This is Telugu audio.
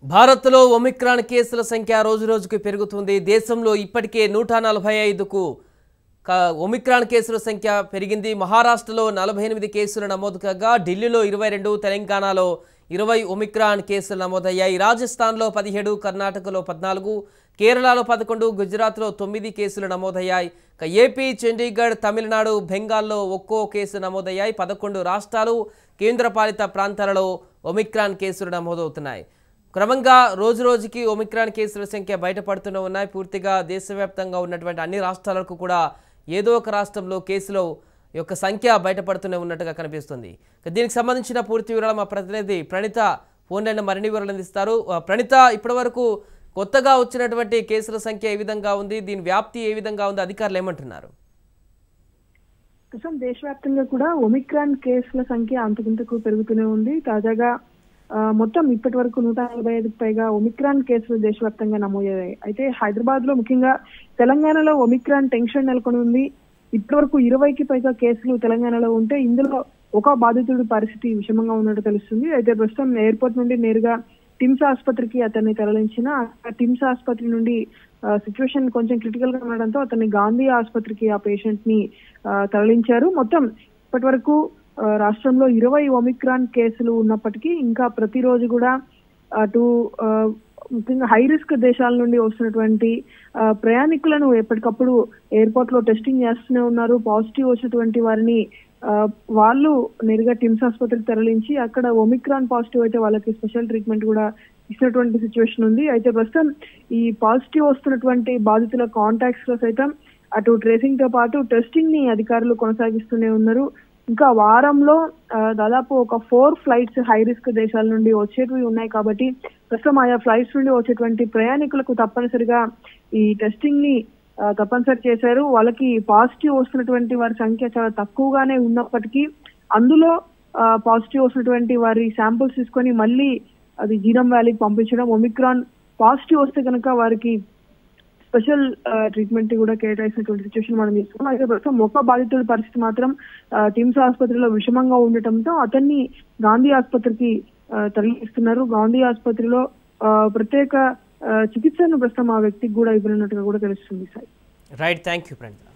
భారత్లో ఒమిక్రాన్ కేసుల సంఖ్య రోజురోజుకు పెరుగుతుంది దేశంలో ఇప్పటికే నూట నలభై ఐదుకు క- ఒమిక్రాన్ కేసుల సంఖ్య పెరిగింది మహారాష్ట్రలో నలభై ఎనిమిది కేసులు నమోదు కాగా ఢిల్లీలో ఇరవై రెండు తెలంగాణలో ఇరవై ఒమిక్రాన్ కేసులు నమోదయ్యాయి రాజస్థాన్లో పదిహేడు కర్ణాటకలో పద్నాలుగు కేరళలో పదకొండు గుజరాత్లో తొమ్మిది కేసులు నమోదయ్యాయి ఇక ఏపీ చండీగఢ్ తమిళనాడు బెంగాల్లో ఒక్కో కేసు నమోదయ్యాయి పదకొండు రాష్ట్రాలు కేంద్రపాలిత ప్రాంతాలలో ఒమిక్రాన్ కేసులు నమోదవుతున్నాయి క్రమంగా రోజు రోజుకి ఒమిక్రాన్ కేసుల సంఖ్య బయటపడుతూనే ఉన్నాయి పూర్తిగా దేశవ్యాప్తంగా ఉన్నటువంటి అన్ని రాష్ట్రాలకు కూడా ఏదో ఒక రాష్ట్రంలో కేసుల యొక్క సంఖ్య బయటపడుతూనే ఉన్నట్టుగా కనిపిస్తుంది ఇక దీనికి సంబంధించిన పూర్తి వివరాలు మా ప్రతినిధి ప్రణిత ఫోన్ లైన్ మరిన్ని వివరాలు అందిస్తారు ఆ, ప్రణిత ఇప్పటివరకు కొత్తగా వచ్చినటువంటి కేసుల సంఖ్య ఏ విధంగా ఉంది దీని వ్యాప్తి ఏ విధంగా ఉంది అధికారులు ఏమంటున్నారు ప్రస్తుతం దేశవ్యాప్తంగా కూడా ఒమిక్రాన్ కేసుల సంఖ్య అంతకింతకు పెరుగుతూనే ఉంది తాజాగా ఆ, మొత్తం ఇప్పటి వరకు నూట నలభై ఐదుకు పైగా ఒమిక్రాన్ కేసులు దేశవ్యాప్తంగా నమోదయ్యాయి అయితే హైదరాబాద్ లో ముఖ్యంగా తెలంగాణలో ఒమిక్రాన్ టెన్షన్ నెలకొని ఉంది ఇప్పటి వరకు ఇరవైకి పైగా కేసులు తెలంగాణలో ఉంటే ఇందులో ఒక బాధితుడి పరిస్థితి విషమంగా ఉన్నట్టు తెలుస్తుంది అయితే ప్రస్తుతం ఎయిర్పోర్ట్ నుండి నేరుగా టిమ్స్ ఆసుపత్రికి అతన్ని తరలించిన ఆ టిమ్స్ ఆసుపత్రి నుండి సిచ్యువేషన్ కొంచెం క్రిటికల్ గా ఉండడంతో అతన్ని గాంధీ ఆసుపత్రికి ఆ పేషెంట్ ని ఆ, తరలించారు మొత్తం ఇప్పటి వరకు ఆ, రాష్ట్రంలో ఇరవై ఒమిక్రాన్ కేసులు ఉన్నప్పటికీ ఇంకా ప్రతిరోజు కూడా అటు ఆ, ముఖ్యంగా హై రిస్క్ దేశాల నుండి వస్తున్నటువంటి ఆ, ప్రయాణికులను ఎప్పటికప్పుడు ఎయిర్పోర్ట్ లో టెస్టింగ్ చేస్తూనే ఉన్నారు పాజిటివ్ వచ్చినటువంటి వారిని ఆ, వాళ్ళు నేరుగా టిమ్స్ ఆసుపత్రికి తరలించి అక్కడ ఒమిక్రాన్ పాజిటివ్ అయితే వాళ్ళకి స్పెషల్ ట్రీట్మెంట్ కూడా ఇచ్చినటువంటి సిచ్యువేషన్ ఉంది అయితే ప్రస్తుతం ఈ పాజిటివ్ వస్తున్నటువంటి బాధితుల కాంటాక్ట్స్ లో సైతం అటు ట్రేసింగ్ తో పాటు టెస్టింగ్ ని అధికారులు కొనసాగిస్తూనే ఉన్నారు ఇంకా వారంలో ఆ, దాదాపు ఒక ఫోర్ ఫ్లైట్స్ హై రిస్క్ దేశాల నుండి వచ్చేటివి ఉన్నాయి కాబట్టి ప్రస్తుతం ఆయా ఫ్లైట్స్ నుండి వచ్చేటువంటి ప్రయాణికులకు తప్పనిసరిగా ఈ టెస్టింగ్ ని ఆ, తప్పనిసరి చేశారు వాళ్ళకి పాజిటివ్ వస్తున్నటువంటి వారి సంఖ్య చాలా తక్కువగానే ఉన్నప్పటికీ అందులో పాజిటివ్ వస్తున్నటువంటి వారి శాంపుల్స్ తీసుకొని మళ్ళీ అది జీరం వ్యాలీకి పంపించడం ఒమిక్రాన్ పాజిటివ్ వస్తే కనుక వారికి స్పెషల్ ట్రీట్మెంట్ కూడా కేటాయించినటువంటి సిచ్యువేషన్ మనం చూస్తున్నాం అయితే ప్రస్తుతం ఒక బాధితుడి పరిస్థితి మాత్రం ఆ, టిమ్స్ ఆసుపత్రిలో విషమంగా ఉండటంతో అతన్ని గాంధీ ఆసుపత్రికి ఆ, తరలిస్తున్నారు గాంధీ ఆసుపత్రిలో ఆ, ప్రత్యేక ఆ, చికిత్సను ప్రస్తుతం ఆ వ్యక్తికి కూడా ఇవ్వనున్నట్టుగా కూడా తెలుస్తుంది sir right thank you Pranitha